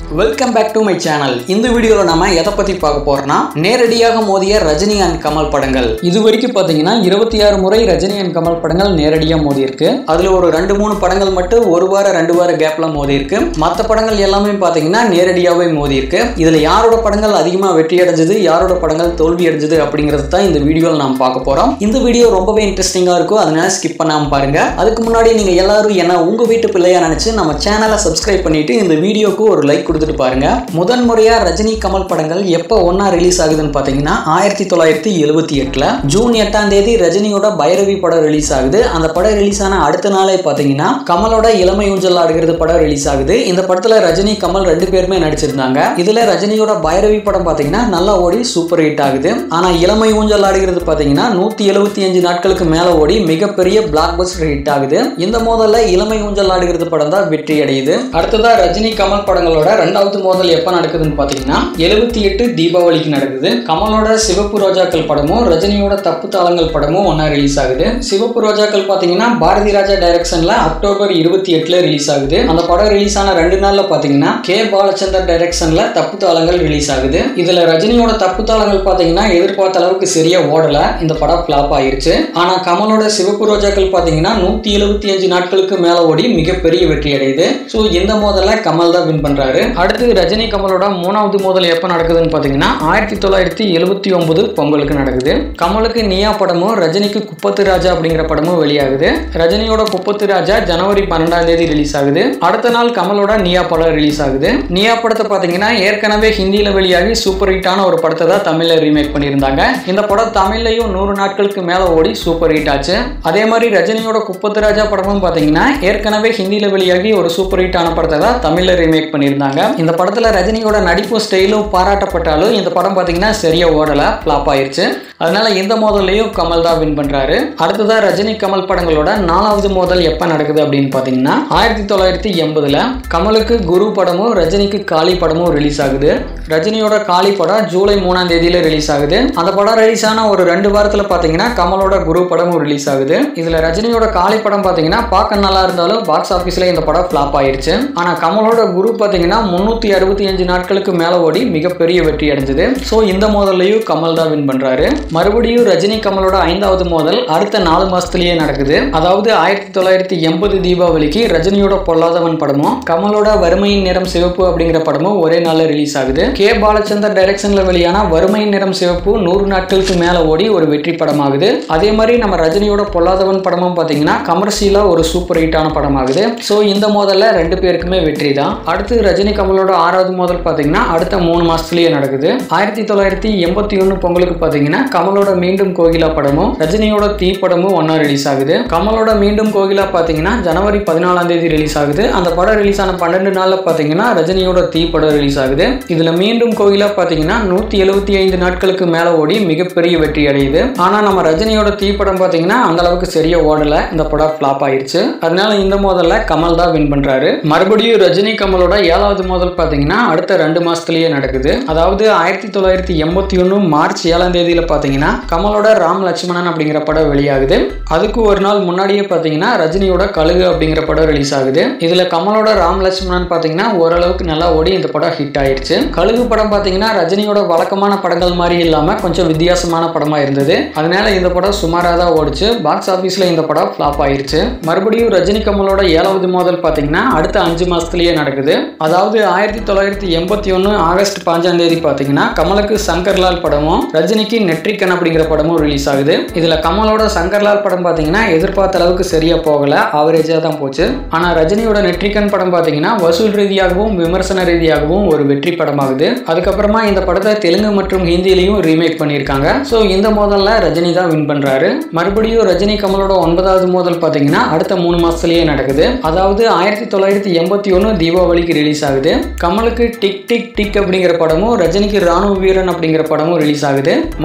welcome back to my channel இந்த வீடியோவில் நம்ம எதை பற்றி பார்க்க போறோம்னா நேரடியாக மோதிய ரஜினி அண்ட் கமல் படங்கள் இது வரைக்கும் பார்த்தீங்கன்னா இருபத்தி ஆறு முறை ரஜினி அண்ட் கமல் படங்கள் நேரடியாக மோதி இருக்கு அதில் ஒரு ரெண்டு மூணு படங்கள் மட்டும் ஒரு வாரம் ரெண்டு வார கேப்ல மோதி இருக்கு மற்ற படங்கள் எல்லாமே பார்த்தீங்கன்னா நேரடியாகவே மோதி இருக்கு இதில் யாரோட படங்கள் அதிகமாக வெற்றி அடைஞ்சது யாரோட படங்கள் தோல்வி அடைஞ்சது அப்படிங்கிறது தான் இந்த வீடியோவில் நாம் பார்க்க போகிறோம் இந்த வீடியோ ரொம்பவே இன்ட்ரெஸ்டிங்காக இருக்கும் அதனால ஸ்கிப் பண்ணாமல் பாருங்க அதுக்கு முன்னாடி நீங்கள் எல்லாரும் என்ன உங்கள் வீட்டு பிள்ளையா நினச்சி நம்ம சேனலை சப்ஸ்கிரைப் பண்ணிட்டு இந்த வீடியோக்கு ஒரு லைக் கொடுத்துட்டு பாருங்க முதன் முறையா ரஜினி கமல் படங்கள் எப்போ ஒன்னா ரிலீஸ் ஆகுதுன்னு பார்த்தீங்கன்னா ஆயிரத்தி தொள்ளாயிரத்தி எழுபத்தி எட்டுல ஜூன் எட்டாம் தேதி ரஜினியோட பைரவி படம் ரிலீஸ் ஆகுது அந்த படம் ரிலீஸ் ஆன அடுத்த நாளே பார்த்தீங்கன்னா கமலோட இளமை ஊஞ்சல் ஆடுகிறது படம் ரிலீஸ் ஆகுது இந்த படத்துல ரஜினி கமல் ரெண்டு பேருமே நடிச்சிருந்தாங்க இதுல ரஜினியோட பைரவி படம் பார்த்தீங்கன்னா நல்லா ஓடி சூப்பர் ஹிட் ஆகுது ஆனா இளமை ஊஞ்சல் ஆடுகிறது பார்த்தீங்கன்னா நூத்தி எழுபத்தி அஞ்சு நாட்களுக்கு மேல ஓடி மிகப்பெரிய பிளாக் பஸ்டர் ஹிட் ஆகுது இந்த மோதல்ல இளமை ஊஞ்சல் ஆடுகிறது படம் தான் வெற்றி அடையுது அடுத்ததா ரஜினி கமல் படங்களோட ரெண்டாவது மோதல் எப்ப நடக்குதுன்னு பாத்தீங்கன்னா எழுபத்தி எட்டு தீபாவளிக்கு நடக்குது கமலோட சிவப்பு ரோஜாக்கள் படமும் ரஜினியோட தப்பு தாளங்கள் படமும் ஒன்னா ரிலீஸ் ஆகுது சிவப்பு ரோஜாக்கள் பாத்தீங்கன்னா பாரதி ராஜா டைரக்ஷன்ல அக்டோபர் இருபத்தி எட்டுல ரிலீஸ் ஆகுது அந்த படம் ரிலீஸ் ஆன ரெண்டு நாள்ல பாத்தீங்கன்னா கே பாலச்சந்தர் டைரக்ஷன்ல தப்பு தாளங்கள் ரிலீஸ் ஆகுது இதுல ரஜினியோட தப்பு தாளங்கள் பாத்தீங்கன்னா எதிர்பார்த்த அளவுக்கு சரியா ஓடல இந்த படம் ஃபிளாப் ஆயிருச்சு ஆனா கமலோட சிவப்பு ரோஜாக்கள் பாத்தீங்கன்னா நூத்தி எழுபத்தி அஞ்சு நாட்களுக்கு மேல ஓடி மிகப்பெரிய வெற்றி அடையுது ஸோ இந்த மோதல்ல கமல் தான் வின் பண்றாரு அடுத்து ரஜினி கமலோட மூணாவது மோதல் எப்ப நடக்குதுன்னு பாத்தீங்கன்னா ஆயிரத்தி தொள்ளாயிரத்தி எழுபத்தி ஒன்பது பொங்கலுக்கு நடக்குது கமலுக்கு நியா படமும் ரஜினிக்கு குப்பத்து ராஜா அப்படிங்கிற படமும் வெளியாகுது ரஜினியோட குப்பத்து ராஜா ஜனவரி பன்னெண்டாம் தேதி ரிலீஸ் ஆகுது அடுத்த நாள் கமலோட நியா படம் ரிலீஸ் ஆகுது நியா படத்தை பாத்தீங்கன்னா ஏற்கனவே ஹிந்தியில வெளியாகி சூப்பர் ஹிட்டான ஒரு படத்தை தான் தமிழ்ல ரீமேக் பண்ணியிருந்தாங்க இந்த படம் தமிழ்லையும் நூறு நாட்களுக்கு மேல ஓடி சூப்பர் ஹிட் ஆச்சு அதே மாதிரி ரஜினியோட குப்பத்து ராஜா படமும் பாத்தீங்கன்னா ஏற்கனவே ஹிந்தியில வெளியாகி ஒரு சூப்பர் ஹிட்டான படத்தை தான் தமிழ்ல ரீமேக் பண்ணியிருந்தாங்க இந்த படத்துல ரஜினியோட நடிப்பு ஸ்டைலும் பாராட்டப்பட்டாலும் இந்த படம் பாத்தீங்கன்னா சரியா ஓடல ஃபிளாப் ஆயிருச்சு அதனால இந்த மோதல்லையும் கமல் தான் வின் பண்றாரு அடுத்ததா ரஜினி கமல் படங்களோட நாலாவது மோதல் எப்ப நடக்குது அப்படின்னு பாத்தீங்கன்னா ஆயிரத்தி தொள்ளாயிரத்தி எண்பதுல கமலுக்கு குரு படமும் ரஜினிக்கு காளி படமும் ரிலீஸ் ஆகுது ரஜினியோட காளி படம் ஜூலை மூணாம் தேதியில ரிலீஸ் ஆகுது அந்த படம் ரிலீஸ் ஆன ஒரு ரெண்டு வாரத்துல பாத்தீங்கன்னா கமலோட குரு படமும் ரிலீஸ் ஆகுது இதுல ரஜினியோட காளி படம் பாத்தீங்கன்னா பார்க்க நல்லா இருந்தாலும் பாக்ஸ் ஆபீஸ்ல இந்த படம் ஃபிளாப் ஆயிருச்சு ஆனா கமலோட குரு பாத்தீங்கன்னா முன்னூத்தி அறுபத்தி அஞ்சு நாட்களுக்கு மேல ஓடி மிகப்பெரிய வெற்றி அடைஞ்சது ஸோ இந்த மோதல்லையும் கமல் தான் வின் பண்றாரு மறுபடியும் ரஜினி கமலோட ஐந்தாவது மோதல் அடுத்த நாலு மாசத்துலயே நடக்குது அதாவது ஆயிரத்தி தொள்ளாயிரத்தி எண்பது தீபாவளிக்கு ரஜினியோட பொல்லாதவன் படமும் கமலோட வறுமையின் நிறம் சிவப்பு அப்படிங்கிற படமும் ஒரே நாள்ல ரிலீஸ் ஆகுது கே பாலச்சந்தர் டைரக்ஷன்ல வெளியான வறுமையின் நிறம் சிவப்பு நூறு நாட்களுக்கு மேல ஓடி ஒரு வெற்றி படமாகுது அதே மாதிரி நம்ம ரஜினியோட பொல்லாதவன் படமும் பாத்தீங்கன்னா கமர்ஷியலா ஒரு சூப்பர் ஹிட்டான படமாகுது ஸோ இந்த மோதல்ல ரெண்டு பேருக்குமே வெற்றி தான் அடுத்து ரஜினி கமலோட ஆறாவது மோதல் பாத்தீங்கன்னா அடுத்த மூணு மாசத்துலயே நடக்குது ஆயிரத்தி தொள்ளாயிரத்தி எண்பத்தி ஒன்னு பொங்கலுக்கு பாத்தீங்கன்னா கமலோட மீண்டும் கோகிலா படமும் ரஜினியோட தீ படமும் ஒன்னா ரிலீஸ் ஆகுது கமலோட மீண்டும் கோகிலா பாத்தீங்கன்னா ஜனவரி பதினாலாம் தேதி ரிலீஸ் ஆகுது அந்த படம் ரிலீஸ் ஆன பன்னெண்டு நாள்ல பாத்தீங்கன்னா ரஜினியோட தீ படம் ரிலீஸ் ஆகுது இதுல மீண்டும் கோகிலா பாத்தீங்கன்னா நூத்தி எழுபத்தி ஐந்து நாட்களுக்கு மேல ஓடி மிகப்பெரிய வெற்றி அடையுது ஆனா நம்ம ரஜினியோட தீ படம் பாத்தீங்கன்னா அந்த அளவுக்கு சரியா ஓடல இந்த படம் ஃபிளாப் ஆயிருச்சு அதனால இந்த மோதல்ல கமல் தான் வின் பண்றாரு மறுபடியும் ரஜினி கமலோட ஏழாவது மோதல் பாத்தீங்கன்னா அடுத்த ரெண்டு மாசத்துலயே நடக்குது அதாவது ஆயிரத்தி தொள்ளாயிரத்தி எண்பத்தி ஒன்று மார்ச் ஏழாம் தேதியில பாத்தீங்கன்னா கமலோட ராம் லட்சுமணன் அப்படிங்கிற படம் வெளியாகுது அதுக்கு ஒரு நாள் முன்னாடியே பாத்தீங்கன்னா ரஜினியோட கழுகு அப்படிங்கிற படம் ரிலீஸ் ஆகுது இதுல கமலோட ராம் லட்சுமணன் பாத்தீங்கன்னா ஓரளவுக்கு நல்லா ஓடி இந்த படம் ஹிட் ஆயிருச்சு கழுகு படம் பாத்தீங்கன்னா ரஜினியோட வழக்கமான படங்கள் மாதிரி இல்லாம கொஞ்சம் வித்தியாசமான படமா இருந்தது அதனால இந்த படம் சுமாரா தான் ஓடிச்சு பாக்ஸ் ஆபீஸ்ல இந்த படம் ஃபிளாப் ஆயிருச்சு மறுபடியும் ரஜினி கமலோட ஏழாவது மோதல் பாத்தீங்கன்னா அடுத்த அஞ்சு மாசத்துலயே நடக்குது அதாவது ஆயிரத்தி தொள்ளாயிரத்தி எண்பத்தி ஒன்று ஆகஸ்ட் பாஞ்சாம் தேதி பாத்தீங்கன்னா கமலுக்கு சங்கர்லால் படமும் ரஜினிக்கு நெட்ரிக்கன் அப்படிங்கிற படமும் ரிலீஸ் ஆகுது இதுல கமலோட சங்கர்லால் படம் பாத்தீங்கன்னா எதிர்பார்த்த அளவுக்கு சரியா போகல ஆவரேஜா தான் போச்சு ஆனா ரஜினியோட நெட்ரிக்கன் படம் பாத்தீங்கன்னா வசூல் ரீதியாகவும் விமர்சன ரீதியாகவும் ஒரு வெற்றி படமாகுது அதுக்கப்புறமா இந்த படத்தை தெலுங்கு மற்றும் ஹிந்திலையும் ரீமேக் பண்ணியிருக்காங்க ஸோ இந்த மோதல்ல ரஜினி தான் வின் பண்றாரு மறுபடியும் ரஜினி கமலோட ஒன்பதாவது மோதல் பாத்தீங்கன்னா அடுத்த மூணு மாசத்துலயே நடக்குது அதாவது ஆயிரத்தி தொள்ளாயிரத்தி எண்பத்தி ஒன்று தீபாவளிக்கு ரிலீஸ் ஆகுது கமலுக்கு டிக் டிக் டிக் அப்படிங்கிற படமும் ரஜினிக்கு ராணுவ வீரன் அப்படிங்கிற படமும் ரிலீஸ் ஆகுது முதல்ல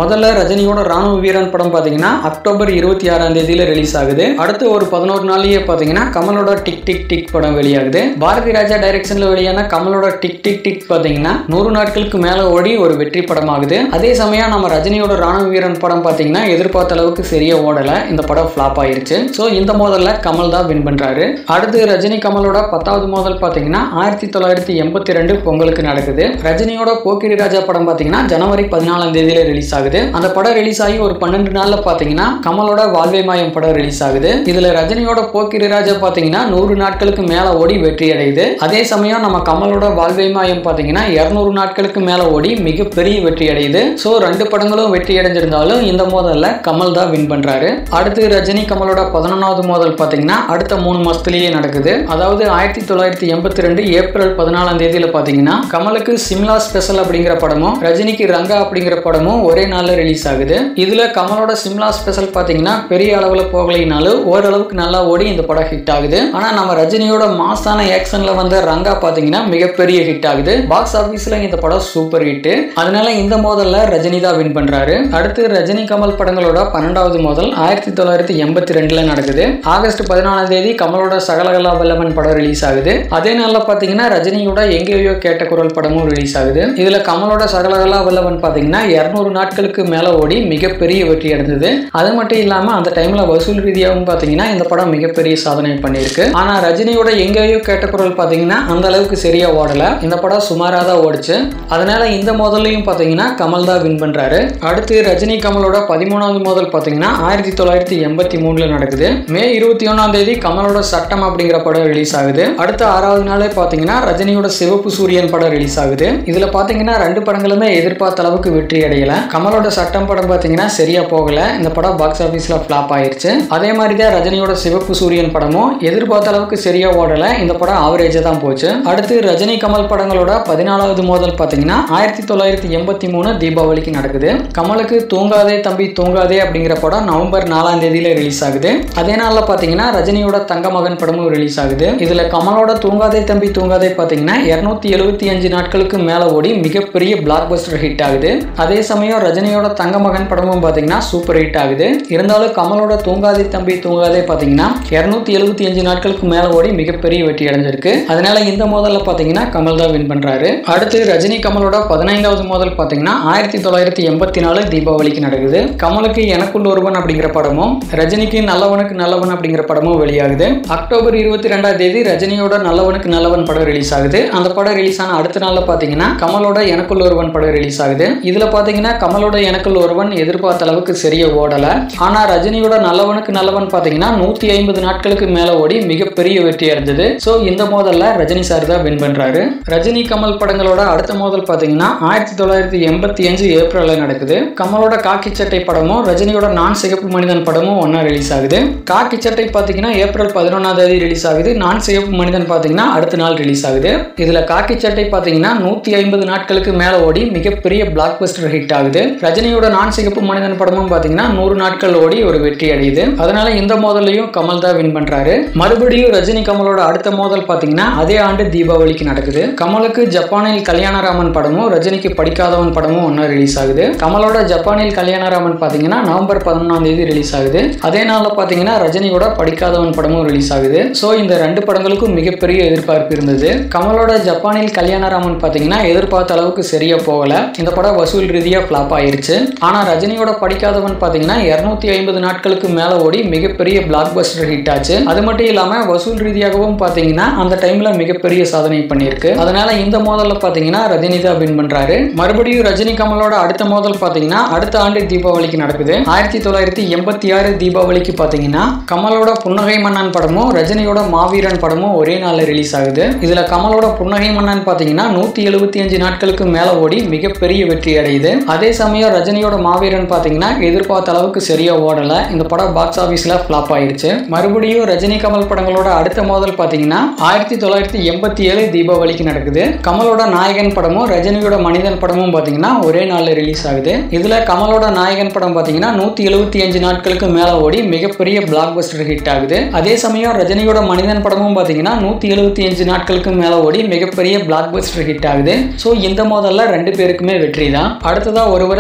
ரஜினியோட ராணுவ வீரன் படம் பார்த்தீங்கன்னா அக்டோபர் இருபத்தி ஆறாம் தேதியில ரிலீஸ் ஆகுது அடுத்து ஒரு பதினோரு நாள்லயே பார்த்தீங்கன்னா கமலோட டிக் டிக் டிக் படம் வெளியாகுது பாரதி ராஜா டைரக்ஷன்ல வெளியான கமலோட டிக் டிக் டிக் பார்த்தீங்கன்னா நூறு நாட்களுக்கு மேல ஓடி ஒரு வெற்றி படமாகுது அதே சமயம் நம்ம ரஜினியோட ராணுவ வீரன் படம் பார்த்தீங்கன்னா எதிர்பார்த்த அளவுக்கு சரியா ஓடல இந்த படம் ஃபிளாப் ஆயிருச்சு ஸோ இந்த மோதல்ல கமல் தான் வின் பண்றாரு அடுத்து ரஜினி கமலோட பத்தாவது மோதல் பார்த்தீங்கன்னா ஆயிரத்தி தொள்ளாயிரத்தி எண்பத்தி ரெண்டு பொங்கலுக்கு நடக்குது ரஜினியோட போக்கிரி ராஜா படம் பார்த்தீங்கன்னா ஜனவரி பதினாலாம் தேதியில ரிலீஸ் ஆகுது அந்த படம் ரிலீஸ் ஆகி ஒரு பன்னெண்டு நாள்ல பார்த்தீங்கன்னா கமலோட வாழ்வே மாயம் படம் ரிலீஸ் ஆகுது இதுல ரஜினியோட போக்கிரி ராஜா பார்த்தீங்கன்னா நூறு நாட்களுக்கு மேல ஓடி வெற்றி அடையுது அதே சமயம் நம்ம கமலோட வாழ்வே மாயம் பார்த்தீங்கன்னா இருநூறு நாட்களுக்கு மேல ஓடி மிகப்பெரிய வெற்றி அடையுது ஸோ ரெண்டு படங்களும் வெற்றி அடைஞ்சிருந்தாலும் இந்த மோதல்ல கமல் தான் வின் பண்றாரு அடுத்து ரஜினி கமலோட பதினொன்றாவது மோதல் பார்த்தீங்கன்னா அடுத்த மூணு மாசத்துலயே நடக்குது அதாவது ஆயிரத்தி தொள்ளாயிரத்தி எண்பத்தி ரெண்டு ஏப்ரல் பதினாலாம் தேதியில பார்த்தீங்கன்னா கமலுக்கு சிம்லா ஸ்பெஷல் அப்படிங்கிற படமும் ரஜினிக்கு ரங்கா அப்படிங்கிற படமும் ஒரே நாள்ல ரிலீஸ் ஆகுது இதுல கமலோட சிம்லா ஸ்பெஷல் பார்த்தீங்கன்னா பெரிய அளவுல போகலைனாலும் ஓரளவுக்கு நல்லா ஓடி இந்த படம் ஹிட் ஆகுது ஆனா நம்ம ரஜினியோட மாசான ஆக்ஷன்ல வந்த ரங்கா பார்த்தீங்கன்னா மிகப்பெரிய ஹிட் ஆகுது பாக்ஸ் ஆபீஸ்ல இந்த படம் சூப்பர் ஹிட் அதனால இந்த மோதல்ல ரஜினி தான் வின் பண்றாரு அடுத்து ரஜினி கமல் படங்களோட பன்னெண்டாவது மோதல் ஆயிரத்தி தொள்ளாயிரத்தி எண்பத்தி ரெண்டுல நடக்குது ஆகஸ்ட் பதினாலாம் தேதி கமலோட சகலகலா வல்லவன் படம் ரிலீஸ் ஆகுது அதே நாள்ல பாத்தீங்கன்னா ரஜினியோட எங்கேயோ கேட்ட குரல் படமும் ரிலீஸ் ஆகுது இதுல கமலோட சகலகலா வல்லவன் பாத்தீங்கன்னா இருநூறு நாட்களுக்கு மேல ஓடி மிகப்பெரிய வெற்றி அடைந்தது அது மட்டும் இல்லாம அந்த டைம்ல வசூல் ரீதியாகவும் பாத்தீங்கன்னா இந்த படம் மிகப்பெரிய சாதனை பண்ணியிருக்கு ஆனா ரஜினியோட எங்கேயோ கேட்ட குரல் பாத்தீங்கன்னா அந்த அளவுக்கு சரியா ஓடல இந்த படம் சுமாரா தான் ஓடிச்சு அதனால இந்த மோதல்லையும் பாத்தீங்கன்னா கமல் தான் வின் பண்றாரு அடுத்து ரஜினி கமலோட பதிமூணாவது மோதல் பாத்தீங்கன்னா ஆயிரத்தி தொள்ளாயிரத்தி எண்பத்தி மூணுல நடக்குது மே இருபத்தி ஒன்னாம் தேதி கமலோட சட்டம் அப்படிங்கிற படம் ரிலீஸ் ஆகுது அடுத்த ஆறாவது நாளே பாத்தீங்கன்னா ரஜினியோட சிவப்பு சூரியன் படம் ரிலீஸ் ஆகுது இதுல பாத்தீங்கன்னா ரெண்டு படங்களுமே எதிர்பார்த்த அளவுக்கு வெற்றி அடையல கமலோட சட்டம் படம் பாத்தீங்கன்னா சரியா போகல இந்த படம் பாக்ஸ் ஆபீஸ்ல ஃபிளாப் ஆயிருச்சு அதே மாதிரி தான் ரஜினியோட சிவப்பு சூரியன் படமும் எதிர்பார்த்த அளவுக்கு சரியா ஓடல இந்த படம் ஆவரேஜா தான் போச்சு அடுத்து ரஜினி கமல் படங்களோட பதினாலாவது மோதல் பாத்தீங்கன்னா ஆயிரத்தி தொள்ளாயிரத்தி எண்பத்தி மூணு தீபாவளிக்கு நடக்குது கமலுக்கு தூங்காதே தம்பி தூங்காதே அப்படிங்கிற படம் நவம்பர் நாலாம் தேதியில ரிலீஸ் ஆகுது அதே நாள்ல பாத்தீங்கன்னா ரஜினியோட தங்க மகன் படமும் ரிலீஸ் ஆகுது இதுல கமலோட தூங்காதே தம்பி தூங்காதே பாத்தீங்கன்னா இருநூத்தி எழுபத்தி அஞ்சு நாட்களுக்கு மேல ஓடி மிகப்பெரிய பிளாக் பஸ்டர் ஹிட் ஆகுது அதே சமயம் ரஜினியோட தங்க மகன் படமும் பாத்தீங்கன்னா சூப்பர் ஹிட் ஆகுது இருந்தாலும் கமலோட தூங்காதே தம்பி தூங்காதே பாத்தீங்கன்னா இருநூத்தி எழுபத்தி அஞ்சு நாட்களுக்கு மேல ஓடி மிகப்பெரிய வெற்றி அடைஞ்சிருக்கு அதனால இந்த மோதல்ல பாத்தீங்கன்னா கமல் தான் வின் பண்றாரு அடுத்து ரஜினி கமலோட பதினைந்தாவது மோதல் பாத்தீங்கன்னா ஆயிரத்தி தொள்ளாயிரத்தி எண்பத்தி நாலு தீபாவளிக்கு நடக்குது கமலுக்கு எனக்குள்ள ஒருவன் அப்படிங்கிற படமும் ரஜினிக்கு நல்லவனுக்கு நல்லவன் அப்படிங்கிற படமும் வெளியாகுது அக்டோபர் இருபத்தி ரெண்டாம் தேதி ரஜினியோட நல்லவனுக்கு நல்லவன் படம் ரிலீஸ் ஆகுது அந்த படம் ரிலீஸ் ஆன அடுத்த நாள்ல பாத்தீங்கன்னா கமலோட எனக்குள்ள ஒருவன் படம் ரிலீஸ் ஆகுது இதுல பாத்தீங்கன்னா கமலோட எனக்குள்ள ஒருவன் எதிர்பார்த்த அளவுக்கு சரியா ஓடல ஆனா ரஜினியோட நல்லவனுக்கு நல்லவன் பாத்தீங்கன்னா நூத்தி ஐம்பது நாட்களுக்கு மேல ஓடி மிகப்பெரிய வெற்றி அடைஞ்சது சோ இந்த மோதல்ல ரஜினி சார் தான் வின் பண்றாரு ரஜினி கமல் படங்களோட அடுத்த மோதல் பாத்தீங்கன்னா ஆயிரத்தி தொள்ளாயிரத்தி எண்பத்தி அஞ்சு ஏப்ரல்ல நடக்குது கமலோட காக்கி சட்டை படமும் ரஜினியோட நான் சிகப்பு மனிதன் படமும் ஒன்னா ரிலீஸ் ஆகுது காக்கி சட்டை பாத்தீங்கன்னா ஏப்ரல் பதினொன்னாம் தேதி ரிலீஸ் ஆகுது நான் சிகப்பு மனிதன் பாத்தீங்கன்னா அடுத்த நாள் ரிலீஸ் ஆகுது இதுல காக்கி சட்டை பாத்தீங்கன்னா நூத்தி ஐம்பது நாட்களுக்கு மேல ஓடி மிகப்பெரிய பிளாக் பஸ்டர் ஹிட் ஆகுது ரஜினியோட நான் சிகப்பு மனிதன் படமும் பாத்தீங்கன்னா நூறு நாட்கள் ஓடி ஒரு வெற்றி அடையுது அதனால இந்த மோதலையும் கமல் தான் வின் பண்றாரு மறுபடியும் ரஜினி கமலோட அடுத்த மோதல் பாத்தீங்கன்னா அதே ஆண்டு தீபாவளிக்கு நடக்குது கமலுக்கு ஜப்பானில் கல்யாணராமன் படமும் ரஜினிக்கு படிக்காதவன் படமும் ஒன்னா ரிலீஸ் ஆகுது கமலோட ஜப்பானில் கல்யாணராமன் பாத்தீங்கன்னா நவம்பர் பதினொன்றாம் தேதி ரிலீஸ் ஆகுது அதே நாள்ல பாத்தீங்கன்னா ரஜினியோட படிக்காதவன் படமும் ரிலீஸ் ஆகுது சோ இந்த ரெண்டு படங்களுக்கும் மிகப்பெரிய எதிர்பார்ப்பு இருந்தது கமலோட ஜப்பானில் கல்யாணராமன் பாத்தீங்கன்னா எதிர்பார்த்த அளவுக்கு சரியா போகல இந்த படம் வசூல் ரீதியா ஃபிளாப் ஆயிருச்சு ஆனா ரஜினியோட படிக்காதவன் பாத்தீங்கன்னா இருநூத்தி ஐம்பது நாட்களுக்கு மேல ஓடி மிகப்பெரிய பிளாக் பஸ்டர் ஹிட் ஆச்சு அது மட்டும் இல்லாம வசூல் ரீதியாகவும் பாத்தீங்கன்னா அந்த டைம்ல மிகப்பெரிய சாதனை பண்ணியிருக்கு அதனால இந்த மோதல்ல பாத்தீங்கன்னா ரஜினி தான் வின் பண்றாரு மறுபடியும் ரஜினி கமலோட அடுத்த மோதல் பாத்தீங்கன்னா அடுத்த ஆண்டு தீபாவளிக்கு நடக்குது ஆயிரத்தி தொள்ளாயிரத்தி எண்பத்தி ஆறு தீபாவளிக்கு பாத்தீங்கன்னா கமலோட புன்னகை மன்னன் படமும் ரஜினியோட மாவீரன் படமும் ஒரே நாள்ல ரிலீஸ் ஆகுது இதுல கமலோட புன்னகை மன்னன் பாத்தீங்கன்னா நூத்தி எழுபத்தி அஞ்சு நாட்களுக்கு மேல ஓடி மிகப்பெரிய வெற்றி அடையுது அதே சமயம் ரஜினியோட மாவீரன் பாத்தீங்கன்னா எதிர்பார்த்த அளவுக்கு சரியா ஓடல இந்த படம் பாக்ஸ் ஆபீஸ்ல ஃபிளாப் ஆயிருச்சு மறுபடியும் ரஜினி கமல் படங்களோட அடுத்த மோதல் பாத்தீங்கன்னா ஆயிரத்தி தொள்ளாயிரத்தி எண்பத்தி ஏழு தீபாவளிக்கு நடக்குது கமலோட நாயகன் படமும் ரஜினியோட மனிதன் படமும் பாத்தீங்கன்னா ஒரே நாள்ல ரிலீஸ் ஆகுது இதுல கமலோட நாயகன் படம் பாத்தீங்கன்னா நூத்தி எழுபத்தி அஞ்சு நாட்களுக்கு மேல ஓடி மிகப்பெரிய பிளாக் பஸ்டர் ஹிட் ஆகுது அதே சமயம் ரஜினியோட மனிதன் படமும் பாத்தீங்கன்னா நூத்தி எழுபத்தி அஞ்சு நாட்களுக்கு மேல ஓடி மிகப்பெரிய பிளாக் பஸ்டர் ஹிட் ஆகுது ஸோ இந்த மோதல்ல ரெண்டு பேருக்குமே வெற்றி தான் அடுத்ததா ஒரு வருஷம் கேப்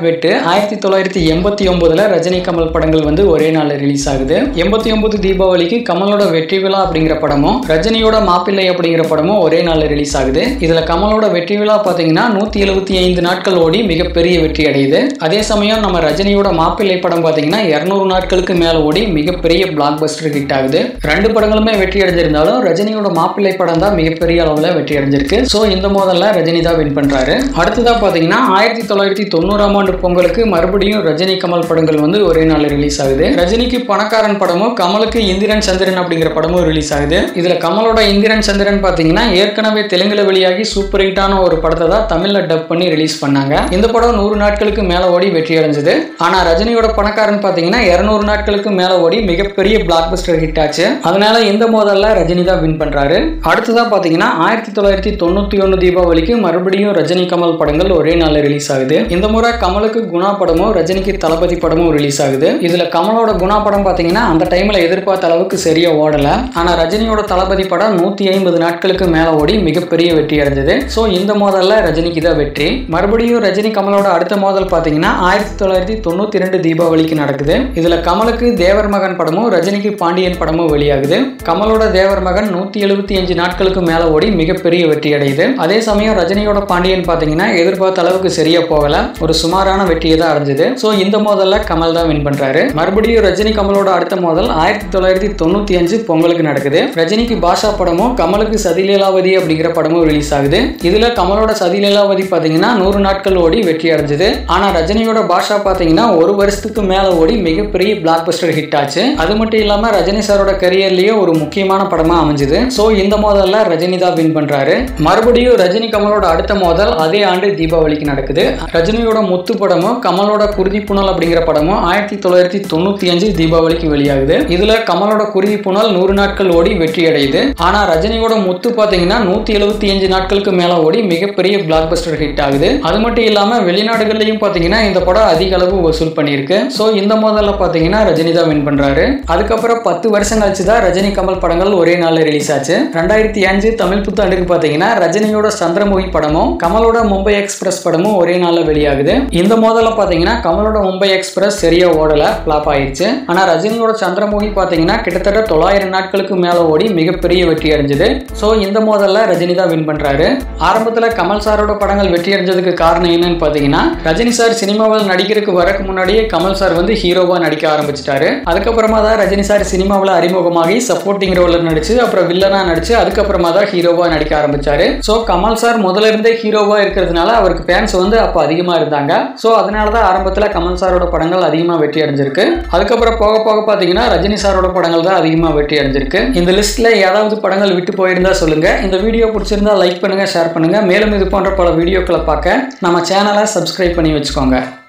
வெட்டு ஆயிரத்தி தொள்ளாயிரத்தி எண்பத்தி ஒன்பதுல ரஜினி கமல் படங்கள் வந்து ஒரே நாள்ல ரிலீஸ் ஆகுது எண்பத்தி ஒன்பது தீபாவளிக்கு கமலோட வெற்றி விழா அப்படிங்கிற படமும் ரஜினியோட மாப்பிள்ளை அப்படிங்கிற படமும் ஒரே நாள்ல ரிலீஸ் ஆகுது இதுல கமலோட வெற்றி விழா பாத்தீங்கன்னா நூத்தி எழுபத்தி ஐந்து நாட்கள் ஓடி மிகப்பெரிய வெற்றி அடையுது அதே சமயம் நம்ம ரஜினியோட மாப்பிள்ளை படம் பாத்தீங்கன்னா இருநூறு நாட்களுக்கு மேல ஓடி மிகப்பெரிய பிளாக் பஸ்டர் ஹிட் ஆகுது ரெண்டு படங்களுமே வெற்றி அடைஞ்சிருந்தாலும் ரஜினியோட மாப்பிள்ளை படம் தான் மிகப்பெரிய அளவுல வெற்றி அடைஞ்சிருக்கு ஸோ இந்த மோதல்ல ரஜினி தான் வின் பண்றாரு அடுத்ததா பாத்தீங்கன்னா ஆயிரத்தி தொள்ளாயிரத்தி தொண்ணூறாம் ஆண்டு பொங்கலுக்கு மறுபடியும் ரஜினி கமல் படங்கள் வந்து ஒரே நாள் ரிலீஸ் ஆகுது ரஜினிக்கு பணக்காரன் படமும் கமலுக்கு இந்திரன் சந்திரன் அப்படிங்கிற படமும் ரிலீஸ் ஆகுது இதுல கமலோட இந்திரன் சந்திரன் பாத்தீங்கன்னா ஏற்கனவே தெலுங்குல வெளியாகி சூப்பர் ஹிட்டான ஒரு படத்தை தான் தமிழ்ல டப் பண்ணி ரிலீஸ் பண்ணாங்க இந்த படம் நூறு நாட்களுக்கு மேல ஓடி வெற்றி அடைஞ்சது ஆனா ரஜினியோட பணக்காரன் பாத்தீங்கன்னா இருநூறு நாட்களுக்கு மேல ஓடி மிகப்பெரிய பிளாக் பஸ்டர் ஹிட் ஆச்சு அதனால இந்த மோதல்ல ரஜினி தான் வின் பண்றாரு அடுத்ததா பாத்தீங்கன்னா ஆயிரத்தி தொள்ளாயிரத்தி தொண்ணூத்தி ஒன்னு தீபாவளிக்கு மறுபடியும் ரஜினி கமல் படங்கள் ஒரே நாள்ல ரிலீஸ் ஆகுது இந்த முறை கமலுக்கு குணா படமும் ரஜினிக்கு தளபதி படமும் ரிலீஸ் ஆகுது இதுல கமலோட குணா படம் பாத்தீங்கன்னா அந்த டைம்ல எதிர்பார்த்த அளவுக்கு சரியா ஓடல ஆனா ரஜினியோட தளபதி படம் நூத்தி ஐம்பது நாட்களுக்கு மேல ஓடி மிகப்பெரிய வெற்றி அடைஞ்சது சோ இந்த மோதல்ல ரஜினிக்கு தான் வெற்றி மறுபடியும் ரஜினி கமலோட அடுத்த மோதல் பாத்தீங்கன்னா ஆயிரத்தி தொள்ளாயிரத்தி தொண்ணூத்தி ரெண்டு தீபாவளிக்கு நடக்குது இதுல கமலுக்கு தேவர் மகன் படமும் ரஜினிக்கு பாண்டியன் படமும் வெளியாகுது கமலோட தேவர் மகன் நூத்தி எழுபத்தி அஞ்சு நாட்களுக்கு மேல ஓடி மிகப்பெரிய வெற்றி அடையுது அதே சமயம் ரஜினியோட பாண்டியன் பாத்தீங்கன்னா எதிர்பார்த்த அளவுக்கு சரியா போகல ஒரு சுமாரான வெற்றியை தான் அடைஞ்சது சோ இந்த மோதல்ல கமல் தான் வின் பண்றாரு மறுபடியும் ரஜினி கமலோட அடுத்த மோதல் ஆயிரத்தி தொள்ளாயிரத்தி தொண்ணூத்தி அஞ்சு பொங்கலுக்கு நடக்குது ரஜினிக்கு பாஷா படமும் கமலுக்கு சதிலீலாவதி அப்படிங்கிற படமும் ரிலீஸ் ஆகுது இதுல கமலோட சதிலீலாவதி பாத்தீங்கன்னா நூறு நாட்கள் ஓடி வெற்றி அடைஞ்சது ஆனா ரஜினியோட பாஷா பாத்தீங்கன்னா ஒரு வருஷத்துக்கு மேல ஓடி மிகப்பெரிய பிளாக் பஸ்டர் ஹிட் ஆச்சு அது மட்டும் இல்லாம ரஜினி சாரோட கரியர்லயே ஒரு முக்கியமான படமா அமைஞ்சது சோ இந்த மோதல்ல ரஜினி தான் வின் பண்றாரு மறுபடியும் ரஜினி கமலோட அடுத்த மோதல் அதே ஆண்டு தீபாவளிக்கு நடக்குது ரஜினியோட முத்து படமும் கமலோட குருதி புனல் அப்படிங்கிற படமும் ஆயிரத்தி தொள்ளாயிரத்தி தொண்ணூத்தி அஞ்சு தீபாவளிக்கு வெளியாகுது இதுல கமலோட குருதி புனல் நூறு நாட்கள் ஓடி வெற்றி அடையுது ஆனா ரஜினியோட முத்து பாத்தீங்கன்னா நூத்தி எழுபத்தி அஞ்சு நாட்களுக்கு மேல ஓடி மிகப்பெரிய பிளாக் பஸ்டர் ஹிட் ஆகுது அது மட்டும் இல்லாம வெளிநாடுகள்லயும் பாத்தீங்கன்னா இந்த படம் அதிக அளவு வசூல் பண்ணியிருக்கு சோ இந்த மோதல்ல பாத்தீங்கன்னா ரஜினி தான் வின் பண்றாரு அதுக்கப்புறம் பத்து வருஷம் கழிச்சு தான் ரஜினி கமல் படங்கள் ஒரே நாள்ல ரிலீஸ் ஆச்சு ரெண்டாயிரத்தி அஞ்சு தமிழ் புத்தாண்டுக்கு பாத்தீங்கன்னா ரஜினியோட சந்திரமுகி படமும் கமலோட மும்பை எக்ஸ்பிரஸ் படமும் ஒரே நாள்ல வெளியாகுது இந்த மோதல்ல பாத்தீங்கன்னா கமலோட மும்பை எக்ஸ்பிரஸ் சரியா ஓடல பிளாப் ஆயிடுச்சு ஆனா ரஜினியோட சந்திரமுகி பாத்தீங்கன்னா கிட்டத்தட்ட தொள்ளாயிரம் நாட்களுக்கு மேல ஓடி மிகப்பெரிய வெற்றி அடைஞ்சது சோ இந்த மோதல்ல ரஜினி தான் வின் பண்றாரு ஆரம்பத்துல கமல் சாரோட படங்கள் வெற்றி அடைஞ்சதுக்கு காரணம் என்னன்னு பாத்தீங்கன்னா ரஜினி சார் சினிமாவில் நடிக்கிறதுக்கு வரக்கு முன்னாடியே கமல் சார் வந்து ஹீரோவா நடிக்க ஆரம்பிச்சிட்டாரு அதுக்கப்புறமா தான் ரஜினி சார் சினிமாவில் அறிமுகமாகி சப்போர்ட்டிங் ரோல்ல நடிச்சு அப்புறம் வில்லனா நடிச்சு அதுக்கப்புறமா தான் ஹீரோவா நடிக்க ஆரம்பிச்சாரு சோ கமல் சார் முதல்ல இருந்தே ஹீரோவா இருக்கிறதுனால அவருக்கு ஃபேன்ஸ் வந்து அப்போ அதிகமா இருந்தாங்க சோ அதனால தான் ஆரம்பத்துல கமல் சாரோட படங்கள் அதிகமா வெற்றி அடைஞ்சிருக்கு அதுக்கப்புறம் போக போக பாத்தீங்கன்னா ரஜினி சாரோட படங்கள் தான் அதிகமா வெற்றி அடைஞ்சிருக்கு இந்த லிஸ்ட்ல ஏதாவது படங்கள் விட்டு போயிருந்தா சொல்லுங்க இந்த வீடியோ பிடிச்சிருந்தா லைக் பண்ணுங்க ஷேர் பண்ணுங்க மேலும் இது போன்ற பல வீடியோக்களை பார்க்க நம்ம சேனலை சப்ஸ்கிரைப் பண்ணி வச்சுக்கோங்க